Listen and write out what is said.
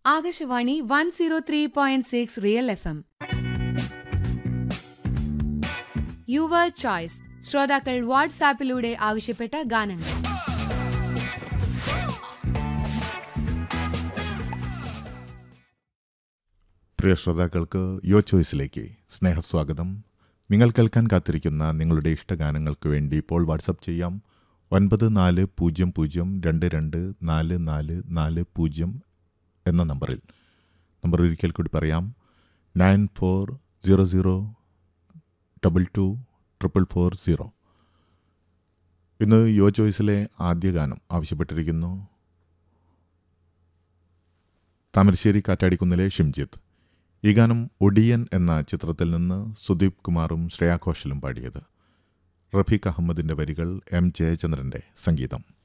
Akashvani one zero three point six real FM your choice ചോയ്സ് ശ്രോതാക്കൾ വാട്സാപ്പിലൂടെ ആവശ്യപ്പെട്ട ഗാനങ്ങൾ പ്രിയ ശ്രോതാക്കൾക്ക് യോ ചോയ്സിലേക്ക് സ്നേഹസ്വാഗതം നിങ്ങൾ കേൾക്കാൻ കാത്തിരിക്കുന്ന നിങ്ങളുടെ ഇഷ്ടഗാനങ്ങൾക്ക് വേണ്ടി ഇപ്പോൾ വാട്സപ്പ് ചെയ്യാം ഒൻപത് നാല് പൂജ്യം പൂജ്യം രണ്ട് രണ്ട് നാല് നാല് നാല് പൂജ്യം എന്ന നമ്പറിൽ നമ്പർ ഒരിക്കൽ കൂടി പറയാം nine four zero zero double two triple four zero ഇന്ന് യോ ചോയ്സിലെ ആദ്യ ഗാനം ആവശ്യപ്പെട്ടിരിക്കുന്നു താമരശ്ശേരി കാറ്റാടിക്കുന്നിലെ ഷിംജിത്ത് ഈ ഗാനം ഒടിയൻ എന്ന ചിത്രത്തിൽ നിന്ന് സുദീപ് കുമാറും ശ്രേയാ ഘോഷലും പാടിയത് റഫീഖ് അഹമ്മദിന്റെ വരികൾ എം ജയചന്ദ്രന്റെ സംഗീതം